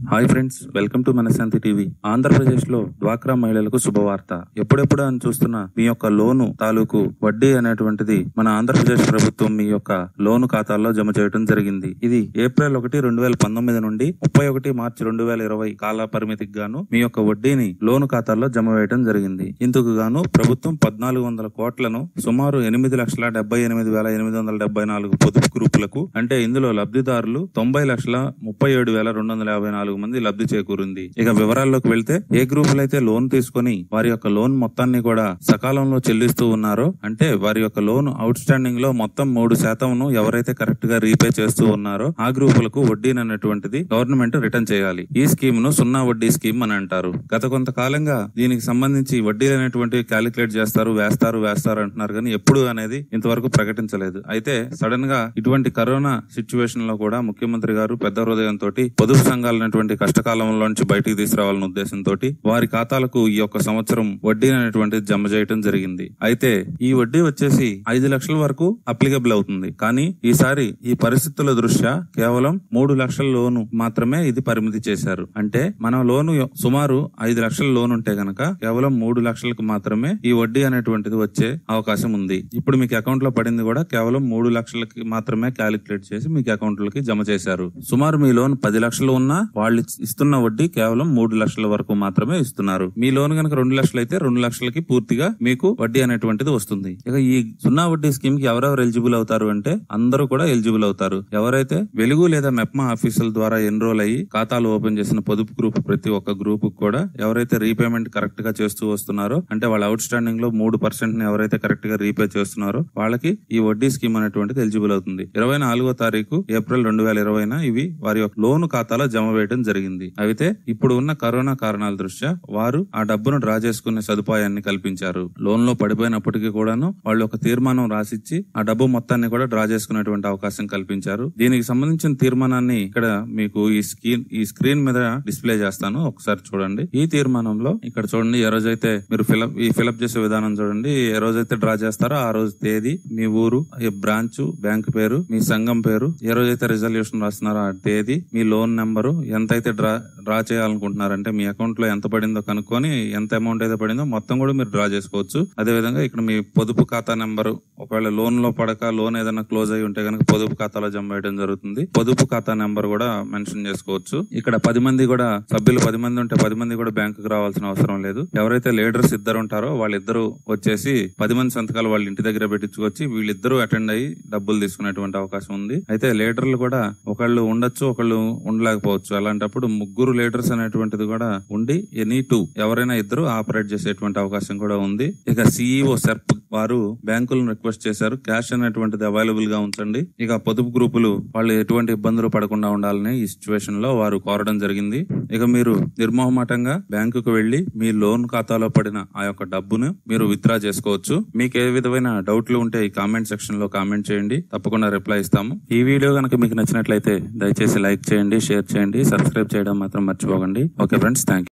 hi friends welcome to Manashanti TV Andhra Pradesh లో డ్వాక్రా మహిళలకు శుభవార్త ఎప్పుడెప్పుడు అని చూస్తున్న మీ యొక్క లోను తాలూకు వడ్డీ అనేటువంటిది మన ఆంధ్రప్రదేశ్ ప్రభుత్వం మీ యొక్క లోను ఖాతాల్లో జమ చేయడం జరిగింది ఇది ఏప్రిల్ ఒకటి రెండు వేల పంతొమ్మిది నుండి ముప్పై ఒకటి మార్చి రెండు వేల ఇరవై కాల పరిమితికి గాను మీ యొక్క వడ్డీని లోను ఖాతాల్లో జమ వేయడం జరిగింది ఇందుకు గాను ప్రభుత్వం పద్నాలుగు వందల కోట్లను సుమారు ఎనిమిది లక్షల డెబ్బై ఎనిమిది వేల ఎనిమిది వందల డెబ్బై నాలుగు పొదుపు గ్రూపులకు అంటే ఇందులో లబ్ధిదారులు తొంభై లక్షల ముప్పై ఏడు వేల రెండు వందల యాభై నాలుగు మంది లబ్ధి చేకూరింది ఇక వివరాల్లోకి వెళ్తే ఏ గ్రూపులు అయితే లోన్ తీసుకొని వారి యొక్క లోన్ మొత్తాన్ని కూడా సకాలంలో చెల్లిస్తూ ఉన్నారో అంటే వారి యొక్క లోన్ అవుట్ స్టాండింగ్ లో మొత్తం మూడు శాతంను ఎవరైతే కరెక్ట్ గా రీపే చేస్తూ ఉన్నారో ఆ గ్రూపులకు వడ్డీని అనేటువంటిది గవర్నమెంట్ రిటర్న్ చేయాలి ఈ స్కీమ్ ను సున్నా వడ్డీ స్కీమ్ అని అంటారు గత కొంతకాలంగా దీనికి సంబంధించి వడ్డీలు అనేటువంటివి క్యాలిక్యులేట్ చేస్తారు వేస్తారు వేస్తారు అంటున్నారు కానీ ఎప్పుడు అనేది ఇంతవరకు ప్రకటించలేదు అయితే సడన్ గా ఇటువంటి కరోనా సిచ్యువేషన్ లో కూడా ముఖ్యమంత్రి గారు పెద్ద హృదయంతో పొదుపు సంఘాలైనటువంటి కష్టకాలంలోంచి బయటికి తీసుకురావాలన్న ఉద్దేశంతో వారి ఖాతాలకు ఈ యొక్క సంవత్సరం వడ్డీ అనేటువంటిది జమ చేయడం జరిగింది అయితే ఈ వడ్డీ వచ్చేసి ఐదు లక్షల వరకు అప్లికబుల్ అవుతుంది కానీ ఈసారి ఈ పరిస్థితుల దృష్ట్యా కేవలం మూడు లక్షల లోను మాత్రమే ఇది పరిమితి చేశారు అంటే మన లోను యొ- సుమారు ఐదు లక్షల లోన్ ఉంటే గనక కేవలం మూడు లక్షలకు మాత్రమే ఈ వడ్డీ అనేటువంటిది వచ్చే అవకాశం ఉంది ఇప్పుడు మీకు అకౌంట్ లో పడింది కూడా కేవలం మూడు లక్షలకి మాత్రమే క్యాలిక్యులేట్ చేసి మీకు అకౌంట్ లోకి జమ చేశారు సుమారు మీ లోన్ పది లక్షలు ఉన్నా వాళ్ళు ఇస్తున్న వడ్డీ కేవలం మూడు లక్షల వరకు మాత్రమే ఇస్తున్నారు మీ లోన్ కనుక రెండు లక్షలు అయితే రెండు లక్షలకి పూర్తిగా మీకు వడ్డీ అనేటువంటిది వస్తుంది ఇక ఈ సున్నా వడ్డీ స్కీమ్ కి ఎవరెవరు ఎలిజిబుల్ అవుతారు అంటే అందరూ కూడా ఎలిజిబుల్ అవుతారు ఎవరైతే వెలుగు లేదా మెప్మా ఆఫీసుల ద్వారా ఎన్రోల్ అయ్యి ఖాతాలు ఓపెన్ చేసిన పొదుపు గ్రూప్ ప్రతి ఒక్క గ్రూప్ కూడా ఎవరైతే రీపేమెంట్ కరెక్ట్ గా చేస్తూ వస్తున్నారో అంటే వాళ్ళ అవుట్ స్టాండింగ్ లో మూడు పర్సెంట్ ని ఎవరైతే కరెక్ట్ గా రీపే చేస్తున్నారో వాళ్ళకి ఈ వడ్డీ స్కీమ్ అనేటువంటిది ఎలిజిబుల్ అవుతుంది ఇరవై నాలుగో తారీఖు ఏప్రిల్ రెండు వేల ఇరవైన ఇవి వారి యొక్క లోను ఖాతాలో జమ వేయడం జరిగింది అయితే ఇప్పుడు ఉన్న కరోనా కారణాల దృష్ట్యా వారు ఆ డబ్బును డ్రా చేసుకునే సదుపాయాన్ని కల్పించారు లోన్ లో పడిపోయినప్పటికీ కూడాను వాళ్ళు ఒక తీర్మానం రాసిచ్చి ఆ డబ్బు మొత్తాన్ని కూడా డ్రా చేసుకునేటువంటి అవకాశం కల్పించారు దీనికి సంబంధించిన తీర్మానాన్ని ఇక్కడ మీకు ఈ స్క్రీన్ ఈ స్క్రీన్ మీద డిస్ప్లే చేస్తాను ఒకసారి చూడండి ఈ తీర్మానంలో ఇక్కడ చూడండి ఏ రోజైతే మీరు ఫిలప్ ఈ ఫిలప్ చేసే విధానం చూడండి ఏ రోజైతే డ్రా చేస్తారో ఆ రోజు తేదీ మీ ఊరు ఈ బ్రాంచ్ బ్యాంక్ పేరు మీ సంఘం పేరు ఏ రోజైతే రిజల్యూషన్ రాస్తున్నారో ఆ తేదీ మీ లోన్ నెంబరు ఎంత అయితే డ్రా డ్రా చేయాలనుకుంటున్నారంటే మీ అకౌంట్ లో ఎంత పడిందో కనుక్కొని ఎంత అమౌంట్ అయితే పడిందో మొత్తం కూడా మీరు డ్రా చేసుకోవచ్చు అదే విధంగా ఇక్కడ మీ పొదుపు ఖాతా నెంబరు ఒకవేళ లోన్ లో పడక లోన్ ఏదైనా క్లోజ్ అయి ఉంటే కనుక పొదుపు ఖాతాలో జమ వేయడం జరుగుతుంది పొదుపు ఖాతా నెంబర్ కూడా మెన్షన్ చేసుకోవచ్చు ఇక్కడ పది మంది కూడా సభ్యులు పది మంది ఉంటే పది మంది కూడా బ్యాంకుకి రావాల్సిన అవసరం లేదు ఎవరైతే లీడర్స్ ఇద్దరు ఉంటారో వాళ్ళిద్దరూ వచ్చేసి పది మంది సంతకాలు వాళ్ళ ఇంటి దగ్గర పెట్టించుకొచ్చి వీళ్ళిద్దరూ అటెండ్ అయ్యి డబ్బులు తీసుకునేటువంటి అవకాశం ఉంది అయితే లీడర్లు కూడా ఒకళ్ళు ఉండొచ్చు ఒకళ్ళు ఉండలేకపోవచ్చు అలాంటప్పుడు ముగ్గురు లీడర్స్ అనేటువంటిది కూడా ఉండి ఎనీ టూ ఎవరైనా ఇద్దరు ఆపరేట్ చేసేటువంటి అవకాశం కూడా ఉంది ఇక సిఇఓ సెర్ప్ వారు బ్యాంకులను రిక్వెస్ట్ చేశారు క్యాష్ అనేటువంటిది అవైలబుల్ గా ఉంచండి ఇక పొదుపు గ్రూపులు వాళ్ళు ఎటువంటి ఇబ్బందులు పడకుండా ఉండాలని ఈ సిచ్యువేషన్ లో వారు కోరడం జరిగింది ఇక మీరు నిర్మోహమాటంగా బ్యాంకుకు వెళ్లి మీ లోన్ ఖాతాలో పడిన ఆ యొక్క డబ్బును మీరు విత్డ్రా చేసుకోవచ్చు మీకు ఏ విధమైన డౌట్లు ఉంటే ఈ కామెంట్ సెక్షన్ లో కామెంట్ చేయండి తప్పకుండా రిప్లై ఇస్తాము ఈ వీడియో కనుక మీకు నచ్చినట్లయితే దయచేసి లైక్ చేయండి షేర్ చేయండి సబ్స్క్రైబ్ చేయడం మాత్రం మర్చిపోకండి ఓకే ఫ్రెండ్స్ థ్యాంక్